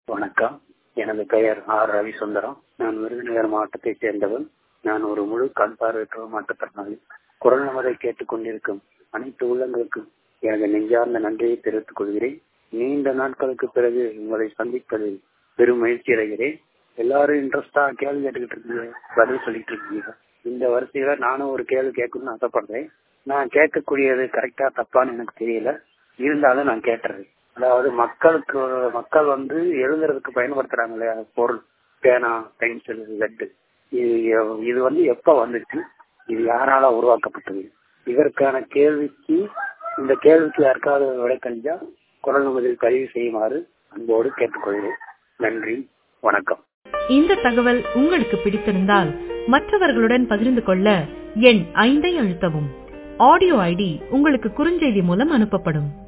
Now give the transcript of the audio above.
வணக்கம் எனது பெயர் ஆர் ரவிசுந்தரம் நான் விருதுநகர் மாவட்டத்தைச் சேர்ந்தவன் நான் ஒரு முழு கண் பார்வையற்ற மாற்றுத்திறனாளி குரல் நமதை கேட்டுக் கொண்டிருக்கும் அனைத்து உள்ளங்களுக்கும் எனது நெஞ்சார்ந்த நன்றியை தெரிவித்துக் கொள்கிறேன் நீண்ட நாட்களுக்கு பிறகு உங்களை சந்திப்பதில் பெரும் மகிழ்ச்சி அடைகிறேன் எல்லாரும் இன்ட்ரெஸ்டா கேள்வி கேட்டுக்கிட்டு இருக்கீங்க பதில் சொல்லிட்டு இருக்கீங்க இந்த வரிசையில நானும் ஒரு கேள்வி கேட்கணும்னு ஆசைப்படுறேன் நான் கேட்கக்கூடியது கரெக்டா தப்பான்னு எனக்கு தெரியல இருந்தாலும் நான் கேட்டுறேன் அதாவது மக்களுக்கு மக்கள் வந்து எழுதுறதுக்கு பயன்படுத்துறாங்க இல்லையா பொருள் பேனா பென்சில் லெட்டு இது இது வந்து எப்ப வந்துச்சு இது யாரால உருவாக்கப்பட்டது இதற்கான கேள்விக்கு இந்த கேள்விக்கு யாருக்காவது விடை கழிஞ்சா குரல் நமதில் பதிவு செய்யுமாறு அன்போடு கேட்டுக்கொள்கிறேன் நன்றி வணக்கம் இந்த தகவல் உங்களுக்கு பிடித்திருந்தால் மற்றவர்களுடன் பகிர்ந்து கொள்ள எண் ஐந்தை அழுத்தவும் ஆடியோ ஐடி உங்களுக்கு குறுஞ்செய்தி மூலம் அனுப்பப்படும்